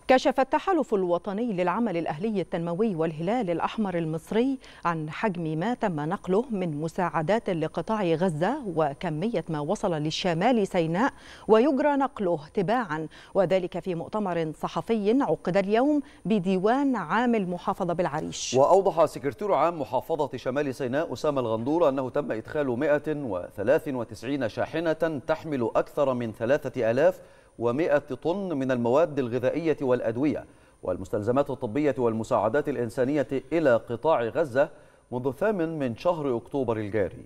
كشف التحالف الوطني للعمل الأهلي التنموي والهلال الأحمر المصري عن حجم ما تم نقله من مساعدات لقطاع غزة وكمية ما وصل للشمال سيناء ويجرى نقله تباعا وذلك في مؤتمر صحفي عقد اليوم بديوان عام المحافظة بالعريش وأوضح سكرتير عام محافظة شمال سيناء أسامة الغندور أنه تم إدخال 193 شاحنة تحمل أكثر من 3000 ومائة طن من المواد الغذائية والأدوية والمستلزمات الطبية والمساعدات الإنسانية إلى قطاع غزة منذ الثامن من شهر أكتوبر الجاري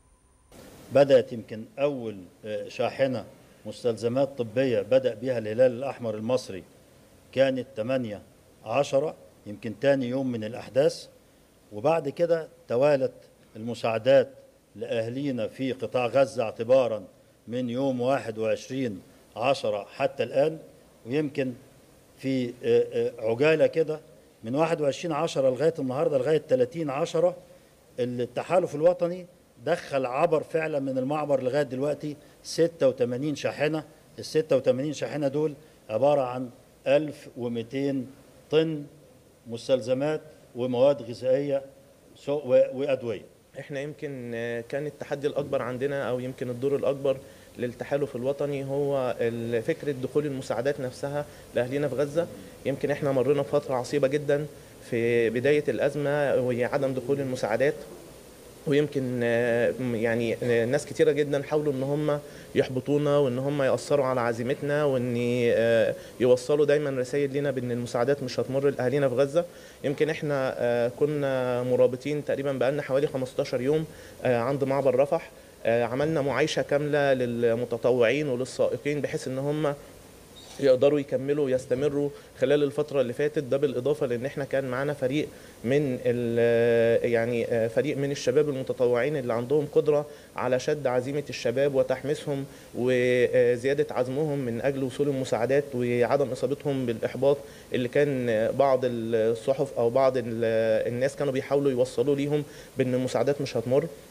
بدأت يمكن أول شاحنة مستلزمات طبية بدأ بها الهلال الأحمر المصري كانت 8 10 يمكن تاني يوم من الأحداث وبعد كده توالت المساعدات لأهلينا في قطاع غزة اعتبارا من يوم 21 عشرة حتى الآن ويمكن في عجالة كده من 21 عشرة لغاية النهاردة لغاية 30 عشرة التحالف الوطني دخل عبر فعلا من المعبر لغاية دلوقتي 86 شاحنة ال 86 شاحنة دول عبارة عن 1200 طن مستلزمات ومواد غذائية وأدوية احنا يمكن كان التحدي الأكبر عندنا أو يمكن الدور الأكبر للتحالف الوطني هو فكره دخول المساعدات نفسها لاهلنا في غزه يمكن احنا مرينا بفتره عصيبه جدا في بدايه الازمه وهي عدم دخول المساعدات ويمكن يعني ناس كتيره جدا حاولوا ان هم يحبطونا وان هم ياثروا على عزيمتنا وان يوصلوا دايما رسائل لنا بان المساعدات مش هتمر لاهالينا في غزه يمكن احنا كنا مرابطين تقريبا بقالنا حوالي 15 يوم عند معبر رفح عملنا معايشه كامله للمتطوعين وللسائقين بحيث ان هم يقدروا يكملوا ويستمروا خلال الفتره اللي فاتت ده بالاضافه لان احنا كان معانا فريق من يعني فريق من الشباب المتطوعين اللي عندهم قدره على شد عزيمه الشباب وتحميسهم وزياده عزمهم من اجل وصول المساعدات وعدم اصابتهم بالاحباط اللي كان بعض الصحف او بعض الناس كانوا بيحاولوا يوصلوا ليهم بان المساعدات مش هتمر